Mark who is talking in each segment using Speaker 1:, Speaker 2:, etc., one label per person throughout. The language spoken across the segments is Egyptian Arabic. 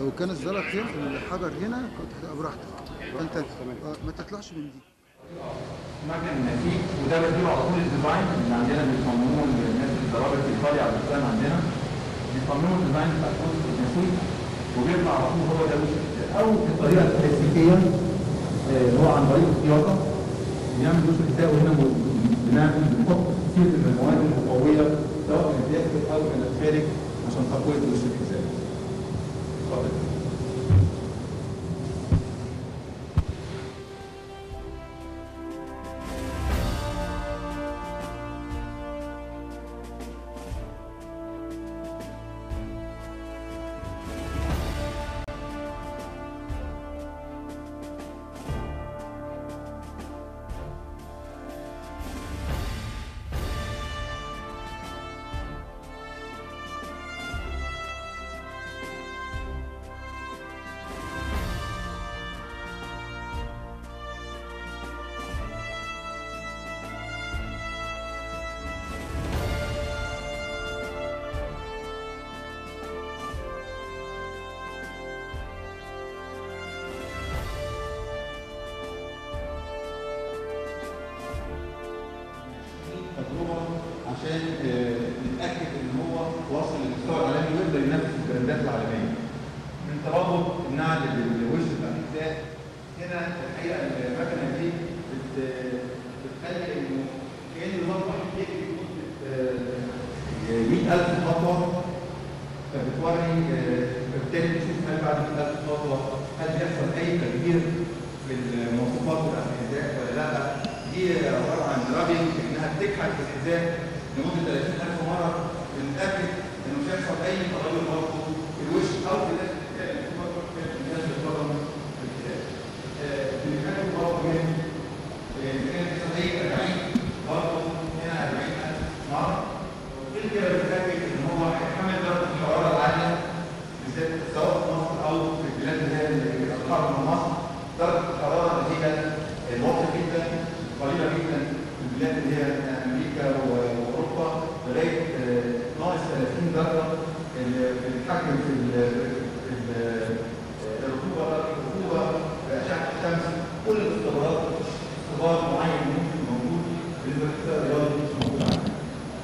Speaker 1: لو كان الزلط هنا الحجر هنا كنت هتبقى براحتك فانت آه، ما تطلعش من دي
Speaker 2: مكن نسيج وده بديله على طول الديزاين اللي عندنا بيصمموه الناس اللي ضربت ايطاليا على الديزاين عندنا بيصمموا الديزاين بتاع كل النسيج وبيطلع على طول هو ده وش الكتاب. او الطريقه الكلاسيكيه آه، اللي هو عن طريق الخياطه بنعمل وش الكتاب وهنا ب- بنعمل بنحط كتير من المواد المقويه سواء من الداخل او من الخارج عشان تقويه وش الكتاب. اتفضل. تجربه عشان آه، نتاكد ان هو واصل للمستوى العالمي ويقدر ينافس البراندات العالميه. من ترابط النعل بالوش الاجزاء هنا الحقيقه المكنه دي بت- بتخلي انه كان المطبخ يجري لمده 100000 خطوه فبتوري آه، فبالتالي تشوف هل بعد 100000 خطوه هل بيحصل اي تغيير في المواصفات بتاعت الغذاء ولا لا دي عباره عن رابينج انها بتكحت في الغذاء لمده 30000 مره بنتاكد انه مش هيحصل اي تغير برضه في الوش او في داخل الغذاء اللي بتفكر في الناس بتفكر في الغذاء. آه، بنتكلم برضه من آه، كان بيحصل اي 40 برضه هنا 40000 مره كل كده بنتاكد ان هو هيحمل درجه الحراره العاليه بالذات سواء في مصر او في البلاد اللي هي اللي اقرب من مصر درجه الحراره اللي هي واطيه جدا قليله جدا في البلاد اللي هي امريكا و- واوروبا لغايه آه، ناقص 30 درجه اللي بتتحكم في ال- في ال- الرطوبه الرطوبه اشعه الشمس كل الاختبارات اختبار معين ممكن موجود بالنسبه للكتاب الرياضي مش موجود عندنا.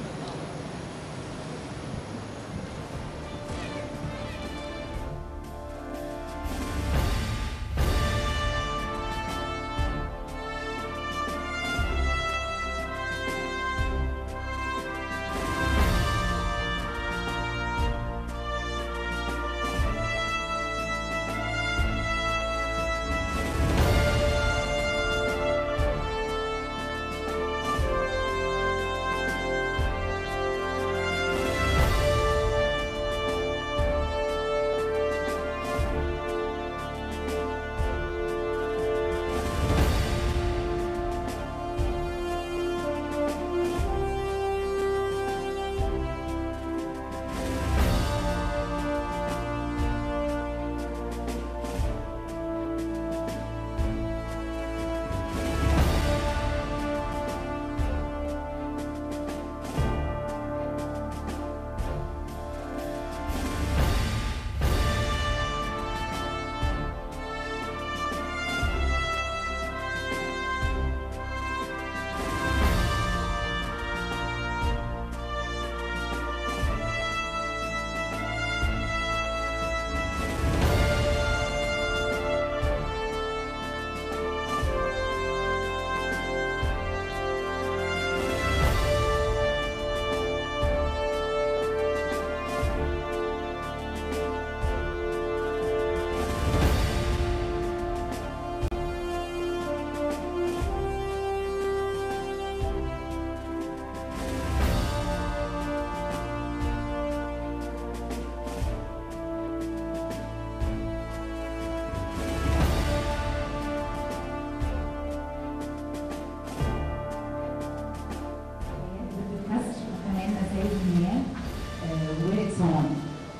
Speaker 3: مصر وكمان ازايز المياه آه، وصوان.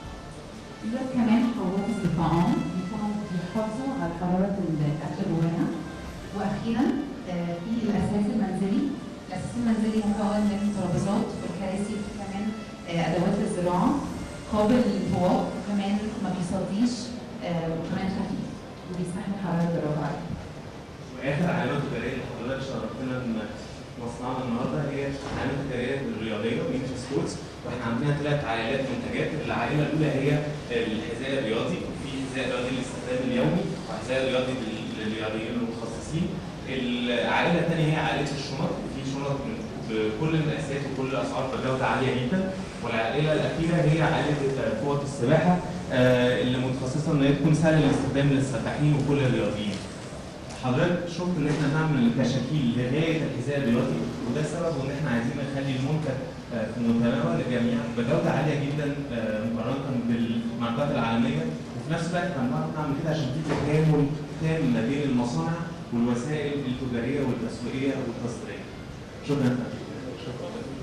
Speaker 3: في كمان حوافز الطعام بيكونوا بيحافظوا على حرارة الأكل جوانا. وأخيرا آه، في الأساس المنزلي. الأساس المنزلي مكون من ترابيزات والكراسي وفي كمان آه، أدوات الزراعة قابل للانطواء وكمان ما بيصديش آه، وكمان خفيف وبيستحمل حراره الربع
Speaker 4: واخر علامه تجاريه اللي حضرتك شرفتنا ان مصنعنا النهارده هي علامه تجاريه الرياضيه مينش سبورتس واحنا عندنا ثلاث عائلات منتجات العائله الاولى هي الحذاء الرياضي وفي حذاء رياضي للاستخدام اليومي وحذاء رياضي لل- للرياضيين المتخصصين العائله الثانيه هي عائله الشنط وفي شنط من بكل المقاسات وكل الاسعار بجوده عاليه جدا والعائله الاخيره هي عائله قوه السباحه آه، اللي متخصصه ان هي تكون سهله الاستخدام للسباحين وكل الرياضيين. حضرتك شفت ان احنا نعمل كشاكيل لغايه الحذاء الرياضي وده السبب ان احنا عايزين نخلي المنتج آه، في متناول الجميع بجوده عاليه جدا آه، مقارنه بالماركات العالميه وفي نفس الوقت احنا بنعرف نعمل كده عشان في تكامل تام ما بين المصانع والوسائل التجاريه والتسويقيه والتصديريه. شكرا. شكرا.